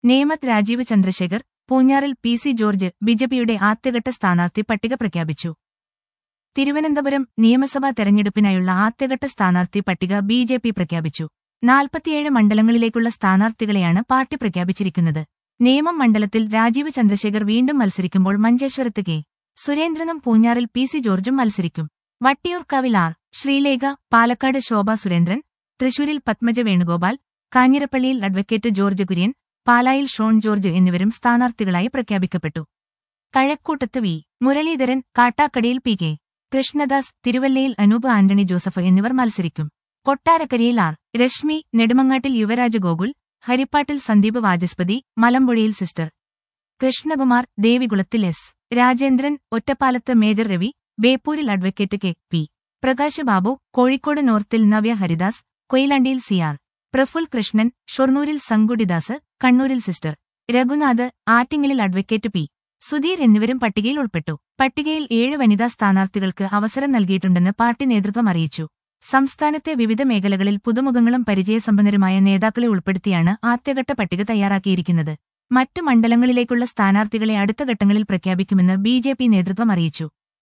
നേമത്ത് രാജീവ് ചന്ദ്രശേഖർ പൂഞ്ഞാറിൽ P C George ബിജെപിയുടെ ആദ്യഘട്ട സ്ഥാനാർത്ഥി പട്ടിക പ്രഖ്യാപിച്ചു തിരുവനന്തപുരം നിയമസഭാ തെരഞ്ഞെടുപ്പിനായുള്ള ആദ്യഘട്ട സ്ഥാനാർത്ഥി പട്ടിക ബി ജെ പി പ്രഖ്യാപിച്ചു നാൽപ്പത്തിയേഴ് മണ്ഡലങ്ങളിലേക്കുള്ള സ്ഥാനാർത്ഥികളെയാണ് പാർട്ടി പ്രഖ്യാപിച്ചിരിക്കുന്നത് നേമം മണ്ഡലത്തിൽ രാജീവ് ചന്ദ്രശേഖർ വീണ്ടും മത്സരിക്കുമ്പോൾ മഞ്ചേശ്വരത്ത് കെ സുരേന്ദ്രനും പൂഞ്ഞാറിൽ പി സി ജോർജും മത്സരിക്കും വട്ടിയൂർക്കാവിൽ ആർ ശ്രീലേഖ പാലക്കാട് ശോഭ സുരേന്ദ്രൻ തൃശൂരിൽ പത്മജ വേണുഗോപാൽ കാഞ്ഞിരപ്പള്ളിയിൽ അഡ്വക്കേറ്റ് ജോർജ് കുര്യൻ പാലായിൽ ഷോൺ ജോർജ് എന്നിവരും സ്ഥാനാർത്ഥികളായി പ്രഖ്യാപിക്കപ്പെട്ടു കഴക്കൂട്ടത്ത് വി മുരളീധരൻ കാട്ടാക്കടയിൽ പി കെ കൃഷ്ണദാസ് തിരുവല്ലയിൽ അനൂപ് ആന്റണി ജോസഫ് എന്നിവർ മത്സരിക്കും കൊട്ടാരക്കരയിൽ ആർ രശ്മി നെടുമങ്ങാട്ടിൽ യുവരാജ് ഗോകുൽ ഹരിപ്പാട്ടിൽ സന്ദീപ് വാചസ്പതി മലമ്പുഴയിൽ സിസ്റ്റർ കൃഷ്ണകുമാർ ദേവികുളത്തിൽ എസ് രാജേന്ദ്രൻ ഒറ്റപ്പാലത്ത് മേജർ രവി ബേപ്പൂരിൽ advocate K P Prakash Babu Kozhikode നോർത്തിൽ നവ്യ ഹരിദാസ് കൊയിലാണ്ടിയിൽ സി ആർ പ്രഫുൽ കൃഷ്ണൻ ഷൊർണൂരിൽ സങ്കുടിദാസ് കണ്ണൂരിൽ സിസ്റ്റർ രഘുനാഥ് ആറ്റിങ്ങലിൽ അഡ്വക്കേറ്റ് പി സുധീർ എന്നിവരും പട്ടികയിൽ ഉൾപ്പെട്ടു പട്ടികയിൽ ഏഴ് വനിതാ സ്ഥാനാർത്ഥികൾക്ക് അവസരം നൽകിയിട്ടുണ്ടെന്ന് പാർട്ടി നേതൃത്വം അറിയിച്ചു സംസ്ഥാനത്തെ വിവിധ മേഖലകളിൽ പുതുമുഖങ്ങളും പരിചയസമ്പന്നരുമായ നേതാക്കളെ ഉൾപ്പെടുത്തിയാണ് ആദ്യഘട്ട പട്ടിക തയ്യാറാക്കിയിരിക്കുന്നത് മറ്റു മണ്ഡലങ്ങളിലേക്കുള്ള സ്ഥാനാർത്ഥികളെ അടുത്ത ഘട്ടങ്ങളിൽ പ്രഖ്യാപിക്കുമെന്ന് ബി നേതൃത്വം അറിയിച്ചു